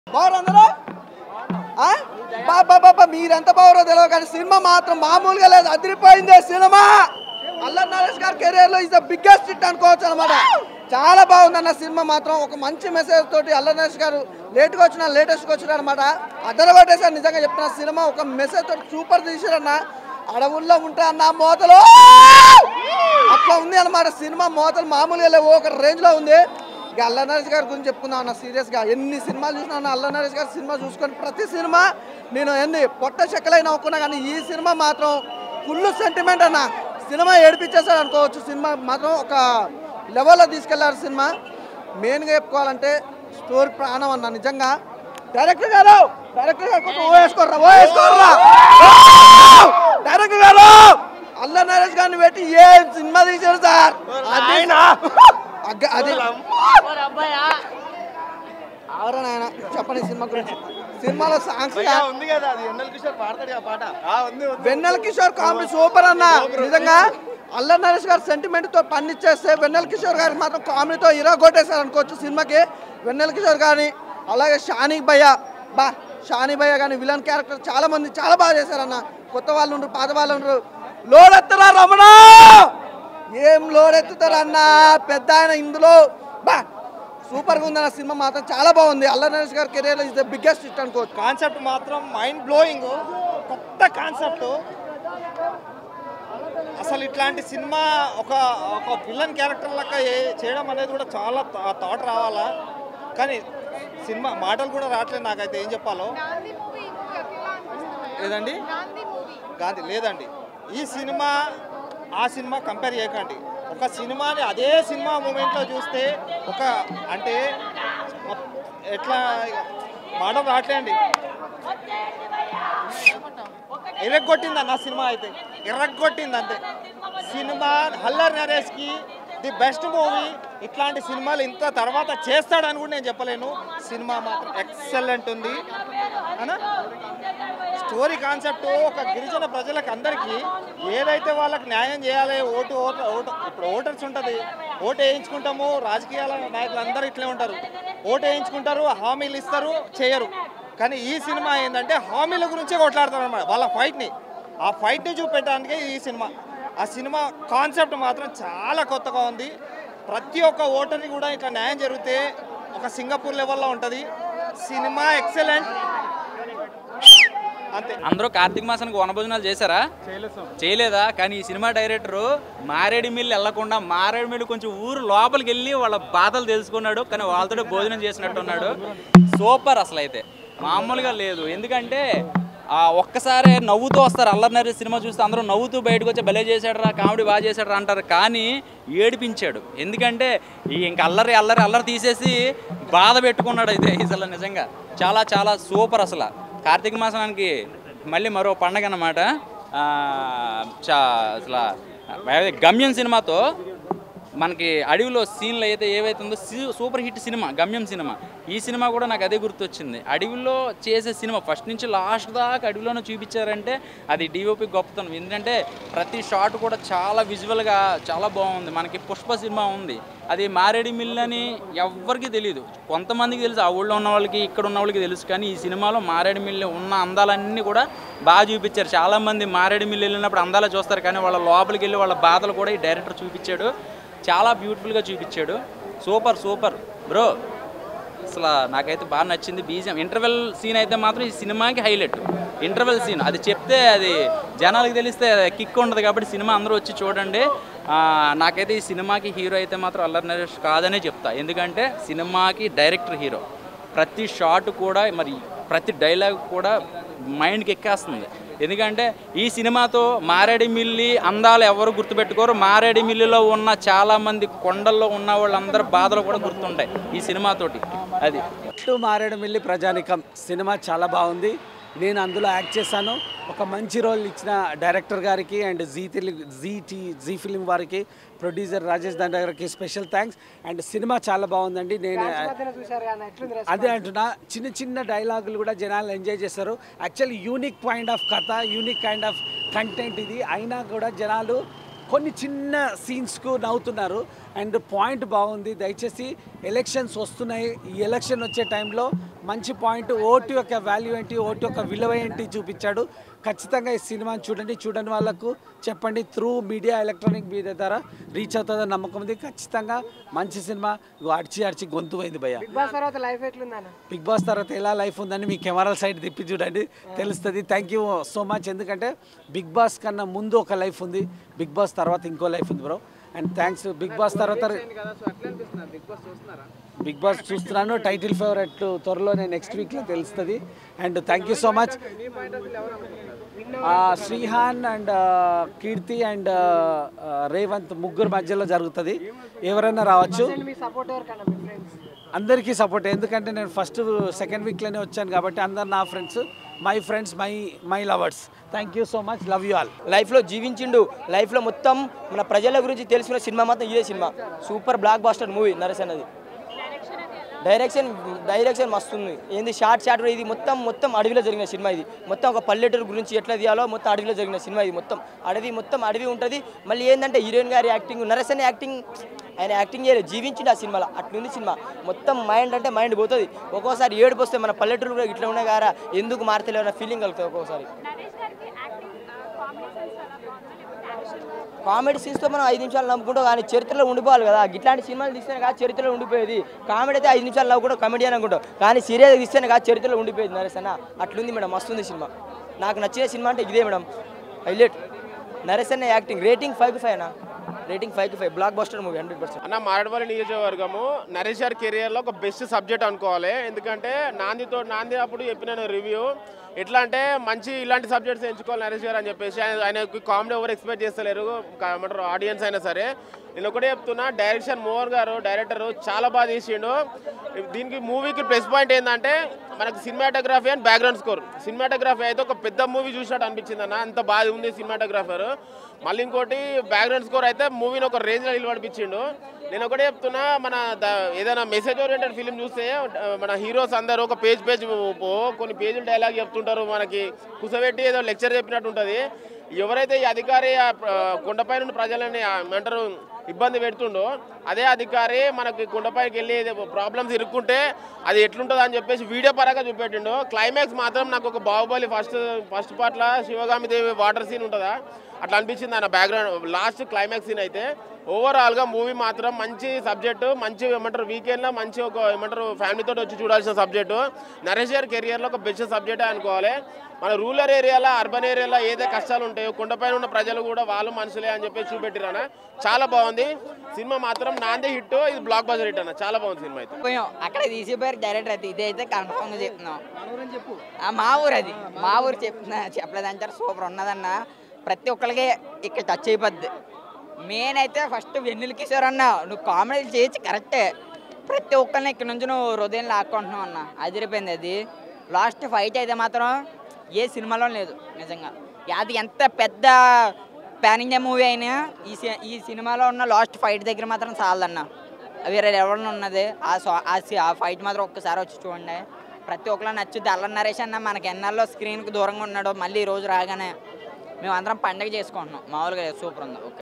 బాగున్నారు అందరూ ఆ? బా బా బా బా, మీరెంత బాగురో తెలియదు కానీ సినిమా మాత్రం మామూలుగా లేదు అదిరిపోయింది సినిమా అల్లరి నరేష్ గారి కెరీర్ లో ఇస్ ద బిగ్గెస్ట్ హిట్ అనుకోవచ్చు అనమాట చాలా బాగుందన్న సినిమా మాత్రం ఒక మంచి మెసేజ్ తోటి అల్లరి నరేష్ గారు లేట్గా వచ్చిన లేటెస్ట్గా వచ్చిన అనమాట అదరగొట్టేసారు నిజంగా చెప్తున్నా సినిమా ఒక మెసేజ్ తోటి సూపర్ తీసారన్న అడవుల్లో ఉంటా అన్న మోతలు అట్లా ఉంది అనమాట సినిమా మోతలు మామూలుగా లేవు ఒక రేంజ్ లో ఉంది ఇక అల్ల నరేష్ గారి గురించి చెప్పుకుందాం అన్న సీరియస్గా ఎన్ని సినిమాలు చూసినా అన్న అల్ల నరేష్ గారి సినిమా చూసుకొని ప్రతి సినిమా నేను ఎన్ని పొట్ట చెక్కలైన నవ్వుకున్నా కానీ ఈ సినిమా మాత్రం ఫుల్ సెంటిమెంట్ అన్న సినిమా ఏడిపించేసాడు అనుకోవచ్చు సినిమా మాత్రం ఒక లెవెల్లో తీసుకెళ్లారు సినిమా మెయిన్గా చెప్పుకోవాలంటే స్టోరీ ప్రాణం అన్న నిజంగా డైరెక్టర్ గారు డైరెక్టర్ గారు కొంచెం ఓ వేసుకోర్రా ఓ వేసుకోర్రా డైరెక్టర్ గారు అల్ల నరేష్ గారిని పెట్టి ఏ సినిమా తీశారు సార్ అది అగ్గ- అది ఆవరా నాయన చెప్పండి సినిమా గురించి సినిమాలో సాంగ్స్ ఉంది కదా అది ఎన్నెల కిషోర్ పాడతాడు ఆ పాట ఉంది వెన్నెల కిషోర్ కామెడీ సూపర్ అన్న నిజంగా అల్ల నరేష్ గారు సెంటిమెంట్ తో పనిచేస్తే వెన్నెల కిషోర్ గారికి మాత్రం కామెడీతో ఇరగ కొట్టేశారు అనుకోవచ్చు సినిమాకి వెన్నెల కిషోర్ గాని అలాగే షానీ భయ్య బా షానీ భయ్య కానీ విలన్ క్యారెక్టర్ చాలా మంది చాలా బాగా చేశారన్న కొత్త వాళ్ళు ఉండరు పాత వాళ్ళు ఉండరు లోడ్ ఎత్తరా రమణ ఏం లోడ్ ఎత్తుతారు అన్న పెద్ద ఆయన ఇందులో బా సూపర్గా ఉందన్న సినిమా మాత్రం చాలా బాగుంది అల్ల నరేష్ గారి career is the biggest hit అనుకోవచ్చు కాన్సెప్ట్ మాత్రం మైండ్ బ్లోయింగ్ కొత్త కాన్సెప్ట్ అసలు ఇట్లాంటి సినిమా ఒక ఒక విలన్ క్యారెక్టర్ లెక్క ఏ- చేయడం అనేది కూడా చాలా థాట్ రావాలా కానీ సినిమా మాటలు కూడా రావట్లేదు నాకైతే ఏం చెప్పాలో గాంధీ మూవీ ఎట్లా అనిపిస్తుంది ఏదండి గాంధీ మూవీ గాంధీ లేదండి ఈ సినిమా ఆ సినిమా కంపేర్ చేయకండి ఒక సినిమాని అదే సినిమా మూమెంట్లో చూస్తే ఒక అంటే మొ- ఎట్లా మాటలు రావట్లేండి ఎర్రగొట్టింది అన్న సినిమా అయితే ఎర్రగొట్టింది అంతే సినిమా హల్లర్ నరేష్కి ది బెస్ట్ మూవీ ఇట్లాంటి సినిమాలు ఇంత తర్వాత చేస్తాడని కూడా నేను చెప్పలేను సినిమా మాత్రం ఎక్సలెంట్ ఉంది అనా స్టోరీ కాన్సెప్ట్ ఒక గిరిజన ప్రజలకు అందరికీ ఏదైతే వాళ్ళకి న్యాయం చేయాలి ఓటు ఓటు ఓటు ఇప్పుడు ఓటర్స్ ఉంటుంది ఓటు వేయించుకుంటాము రాజకీయాల నాయకులు అందరూ ఇట్లే ఉంటారు ఓటు వేయించుకుంటారు హామీలు ఇస్తారు చేయరు కానీ ఈ సినిమా ఏంటంటే హామీల గురించే కొట్లాడతారు అనమాట వాళ్ళ ఫైట్ని ఆ ఫైట్ని చూపెట్టడానికి ఈ సినిమా ఆ సినిమా కాన్సెప్ట్ మాత్రం చాలా కొత్తగా ఉంది ప్రతి ఒక్క ఓటర్ని కూడా ఇట్లా న్యాయం జరిగితే ఒక సింగపూర్ లెవెల్లో ఉంటుంది సినిమా ఎక్సలెంట్ అంతే అందరూ కార్తీక మాసానికి వనభోజనాలు చేశారా చేయలేదా కానీ ఈ సినిమా డైరెక్టర్ మారేడు మిల్లు వెళ్లకుండా మారేడు మిల్లు కొంచెం ఊరు లోపలికి వెళ్ళి వాళ్ళ బాధలు తెలుసుకున్నాడు కానీ వాళ్ళతో భోజనం చేసినట్టున్నాడు సూపర్ అసలు అయితే మామూలుగా లేదు ఎందుకంటే ఆ ఒక్కసారి నవ్వుతూ వస్తారు అల్లరి నరేష్ సినిమా చూస్తే అందరూ నవ్వుతూ బయటకు వచ్చి భలే చేశాడరా కామెడీ బాగా చేశాడరా అంటారు కానీ ఏడిపించాడు ఎందుకంటే ఈ ఇంక అల్లరి అల్లరి అల్లరి తీసేసి బాధ పెట్టుకున్నాడు అయితే అసలు నిజంగా చాలా చాలా సూపర్ అసలు కార్తీక మాసానికి మళ్ళీ మరో పండగ అన్నమాట ఆ, చా అసలు అదే గమ్యం సినిమాతో మనకి అడవిలో సీన్లు అయితే ఏవైతే ఉందో సీ- సూపర్ హిట్ సినిమా గమ్యం సినిమా ఈ సినిమా కూడా నాకు అదే గుర్తొచ్చింది అడవిలో చేసే సినిమా ఫస్ట్ నుంచి లాస్ట్ దాకా అడవిలోనే చూపించారంటే అది డిఓపి గొప్పతనం ఎందుకంటే ప్రతి షాట్ కూడా చాలా విజువల్గా చాలా బాగుంది మనకి పుష్ప సినిమా ఉంది అది మారేడి మిల్ అని ఎవ్వరికీ తెలియదు కొంతమందికి తెలుసు ఆ ఊళ్ళో ఉన్న వాళ్ళకి ఇక్కడ ఉన్న వాళ్ళకి తెలుసు కానీ ఈ సినిమాలో మారేడు మిల్లు ఉన్న అందాలన్నీ కూడా బాగా చూపించారు చాలామంది మారేడు మిల్లు వెళ్ళినప్పుడు అందాలు చూస్తారు కానీ వాళ్ళ లోపలికి వెళ్ళి వాళ్ళ బాధలు కూడా ఈ డైరెక్టర్ చూపించాడు చాలా బ్యూటిఫుల్గా చూపించాడు సూపర్ సూపర్ బ్రో అసలు నాకైతే బాగా నచ్చింది బీజియం ఇంటర్వెల్ సీన్ అయితే మాత్రం ఈ సినిమాకి హైలైట్ ఇంటర్వెల్ సీన్ అది చెప్తే అది జనాలకు తెలిస్తే కిక్ ఉండదు కాబట్టి సినిమా అందరూ వచ్చి చూడండి ఆ, నాకైతే ఈ సినిమాకి హీరో అయితే మాత్రం అల్లరి నరేష్ కాదనే చెప్తా ఎందుకంటే సినిమాకి డైరెక్టర్ హీరో ప్రతి షాట్ కూడా మరి ప్రతి డైలాగ్ కూడా మైండ్కి ఎక్కేస్తుంది ఎందుకంటే ఈ సినిమాతో మారేడు మిల్లి అందాలు ఎవరు గుర్తుపెట్టుకోరు మారేడు మిల్లిలో ఉన్న చాలామంది కొండల్లో ఉన్న వాళ్ళందరి బాధలు కూడా గుర్తుంటాయి ఈ సినిమాతోటి అది టు మారేడుమిల్లి ప్రజానికం సినిమా చాలా బాగుంది నేను అందులో యాక్ట్ చేశాను ఒక మంచి రోల్ ఇచ్చిన డైరెక్టర్ గారికి and Zee Telugu G T G film వారికి ప్రొడ్యూసర్ రాజేష్ దండ గారికి స్పెషల్ థ్యాంక్స్ అండ్ సినిమా చాలా బాగుందండి నేను అదే అంటున్నా చిన్న చిన్న డైలాగులు కూడా జనాలు ఎంజాయ్ చేస్తారు యాక్చువల్లీ యూనిక్ పాయింట్ ఆఫ్ కథ యూనిక్ కైండ్ ఆఫ్ కంటెంట్ ఇది అయినా కూడా జనాలు కొన్ని చిన్న సీన్స్కు నవ్వుతున్నారు అండ్ పాయింట్ బాగుంది దయచేసి ఎలక్షన్స్ వస్తున్నాయి ఈ ఎలక్షన్ వచ్చే టైంలో మంచి పాయింట్ ఓటు యొక్క వాల్యూ ఏంటి ఓటు యొక్క విలువ ఏంటి చూపించాడు ఖచ్చితంగా ఈ సినిమాని చూడండి చూడని వాళ్ళకు చెప్పండి త్రూ మీడియా ఎలక్ట్రానిక్ మీడియా ద్వారా రీచ్ అవుతుందని నమ్మకం ఉంది ఖచ్చితంగా మంచి సినిమా ఇగో అడిచి అడిచి గొంతు పోయింది భయ్య బిగ్ బాస్ తర్వాత లైఫ్ ఎట్లుందన్న బిగ్ బాస్ తర్వాత ఎలా లైఫ్ ఉందని మీ కెమెరాల సైడ్ తిప్పి చూడండి తెలుస్తుంది థ్యాంక్ యూ సో మచ్ ఎందుకంటే బిగ్ బాస్ కన్నా ముందు ఒక లైఫ్ ఉంది బిగ్ బాస్ తర్వాత ఇంకో లైఫ్ ఉంది bro and thanks big boss తర్వాత కదా సో ఎట్లా అనిపిస్తుంది బిగ్ బాస్ చూస్తున్నారా బిగ్ బాస్ చూస్తున్నాను టైటిల్ ఫేవరెట్ త్వరలోనే నెక్స్ట్ వీక్లో తెలుస్తుంది and thank you so much మీ పాయింట్ ఆఫ్ వ్యూ ఎవరు అనుకుంటున్నారు శ్రీహాన్ అండ్ కీర్తి అండ్ రేవంత్ ముగ్గురు మధ్యలో జరుగుతుంది ఎవరైనా రావచ్చు మీ సపోర్ట్ ఎవరికన్నా మీ ఫ్రెండ్స్ అందరికీ సపోర్ట్ ఎందుకంటే నేను ఫస్ట్ సెకండ్ వీక్లోనే వచ్చాను కాబట్టి అందరు నా friends my friends my my lovers thank you so much love you all లైఫ్లో జీవించిండు లైఫ్లో మొత్తం మన ప్రజల గురించి తెలుసుకున్న సినిమా మాత్రం ఇదే సినిమా super blockbuster movie Naresh అన్నది డైరెక్షన్ డైరెక్షన్ మస్తు ఉంది ఏంది షార్ట్ షార్ట్ ఇది మొత్తం మొత్తం అడవిలో జరిగిన సినిమా ఇది మొత్తం ఒక పల్లెటూరు గురించి ఎట్లా తీయాలో మొత్తం అడవిలో జరిగిన సినిమా ఇది మొత్తం అడవి మొత్తం అడవి ఉంటుంది మళ్ళీ ఏంటంటే హీరోయిన్ గారి యాక్టింగ్ నరేష్ అనే యాక్టింగ్ ఆయన యాక్టింగ్ చేయలేదు జీవించిండు ఆ సినిమాలో అట్లుంది సినిమా మొత్తం మైండ్ అంటే మైండ్ పోతుంది ఒక్కోసారి ఏడుపు వస్తే మన పల్లెటూరు కూడా ఇట్లా ఉన్నాయి కారా ఎందుకు మారతలేవు అన్న ఫీలింగ్ కలుగుతుంది ఒక్కోసారి నరేష్ గారికి యాక్టింగ్ కామెడీ సెన్స్ చాలా బాగుంది లేకపోతే యాక్షన్ కామెడీ సీన్స్తో మనం ఐదు నిమిషాలు నవ్వుకుంటాం కానీ చరిత్రలో ఉండిపోవాలి కదా ఇట్లాంటి సినిమాలు తీస్తేనే కాదు చరిత్రలో ఉండిపోయేది కామెడీ అయితే ఐదు నిమిషాలు నవ్వుకుంటాం కామెడీ అని అనుకుంటాం కానీ సీరియస్ తీస్తేనే కాదు చరిత్రలో ఉండిపోయేది నరేష్ అన్న అట్లుంది మేడం మస్తుంది సినిమా నాకు నచ్చిన సినిమా అంటే ఇదే మేడం హైలైట్ నరేష్ అన్న యాక్టింగ్ రేటింగ్ ఫైవ్ కి ఫైవ్ అన్న రేటింగ్ ఫైవ్ కి five blockbuster movie hundred percent అన్న మారడవల్లి నియోజకవర్గము నరేష్ గారి కెరియర్లో ఒక బెస్ట్ సబ్జెక్ట్ అనుకోవాలి ఎందుకంటే నాందితో నాంది అప్పుడు చెప్పిన రివ్యూ ఎట్లా అంటే మంచి ఇలాంటి సబ్జెక్ట్స్ ఎంచుకోవాలి నరేష్ గారు అని చెప్పేసి ఆయన ఆయనకి కామెడీ ఎవరు ఎక్స్పెక్ట్ చేస్తలేరు కా- ఏమంటారు ఆడియన్స్ అయినా సరే నేను ఒకటే చెప్తున్నా డైరెక్షన్ మోహన్ గారు డైరెక్టర్ చాలా బాగా తీసిండు దీనికి మూవీకి ప్లస్ పాయింట్ ఏంటంటే మనకు cinematography and background score cinematography అయితే ఒక పెద్ద మూవీ చూసినట్టు అనిపించింది అన్న అంత బాగా ఉంది సినిమాటోగ్రాఫర్ మళ్ళీ ఇంకోటి బ్యాక్గ్రౌండ్ స్కోర్ అయితే మూవీని ఒక రేంజ్లో నిలబడిపించిండు నేను ఒకటే చెప్తున్నా మన ద- ఏదైనా మెసేజ్ ఓరియంటెడ్ ఫిలిం చూస్తే ఆ, మన హీరోస్ అందరూ ఒక పేజ్ పేజ్ కొన్ని పేజీలు డైలాగ్ చెప్తుంటారు మనకి కుసబెట్టి ఏదో లెక్చర్ చెప్పినట్టు ఉంటుంది ఎవరైతే ఈ అధికారి ఆ ప్ర- కొండపై నుండి ప్రజలని ఆ, ఏమంటారు ఇబ్బంది పెడుతుండో అదే అధికారి మనకి కొండపైకి వెళ్ళి ప్రాబ్లమ్స్ ఇరుక్కుంటే అది ఎట్లుంటుంది అని చెప్పేసి వీడియో పరంగా చూపెట్టిండు క్లైమాక్స్ మాత్రం నాకు ఒక బాహుబలి ఫస్ట్ ఫస్ట్ పార్ట్లో శివగామి దేవి వాటర్ సీన్ ఉంటుందా అట్లా అనిపించింది ఆయన బ్యాక్గ్రౌండ్ లాస్ట్ క్లైమాక్స్ సీన్ అయితే ఓవరాల్గా మూవీ మాత్రం మంచి సబ్జెక్టు మంచి ఏమంటారు వీకెండ్లో మంచి ఒక ఏమంటారు ఫ్యామిలీతో వచ్చి చూడాల్సిన సబ్జెక్టు నరేష్ గారి కెరియర్లో ఒక బెస్ట్ సబ్జెక్టే అనుకోవాలి మన రూరల్ ఏరియాలో అర్బన్ ఏరియాలో ఏదైతే కష్టాలు ఉంటాయో కొండపైన ఉన్న ప్రజలు కూడా వాళ్ళు మనుషులే అని చెప్పేసి చూపెట్టిరన్న చాలా బాగుంది సినిమా మాత్రం నాందే హిట్ ఇది బ్లాక్ బజర్ హిట్ అన్న చాలా బాగుంది సినిమా అయితే పోయాం అక్కడ తీసిపోయారు డైరెక్టర్ అయితే ఇదైతే కన్ఫర్మ్గా చెప్తున్నాం ఆ, మా ఊరు అది మా ఊరు చెప్తున్నా చెప్పలేదంటారు సూపర్ ఉన్నదన్న ప్రతి ఒక్కరికి ఇక్కడ టచ్ అయిపోద్ది మెయిన్ అయితే ఫస్ట్ వెన్నెల కిషోర్ అన్న నువ్వు కామెడీ చేయొచ్చు కరెక్టే ప్రతి ఒక్కరిని ఇక్కడ నుంచి నువ్వు హృదయం లాక్కుంటున్నావు అన్న అదిరిపోయింది అది లాస్ట్ ఫైట్ అయితే మాత్రం ఏ సినిమాలో లేదు నిజంగా అది ఎంత పెద్ద పాన్ ఇండియా మూవీ అయినా ఈ సి- ఈ సినిమాలో ఉన్న లాస్ట్ ఫైట్ దగ్గర మాత్రం చాలదన్న వేరే లెవెల్ ఉన్నది ఆ సా- ఆ సి- ఆ ఫైట్ మాత్రం ఒక్కసారి వచ్చి చూడండి ప్రతి ఒక్కరు నచ్చుద్ది అల్ల నరేష్ అన్న మనకి ఎన్నాళ్ళు స్క్రీన్కి దూరంగా ఉన్నాడు మళ్ళీ ఈ రోజు రాగానే మేము అందరం పండగ చేసుకుంటున్నాం మామూలుగా సూపర్ ఉంది ఓకే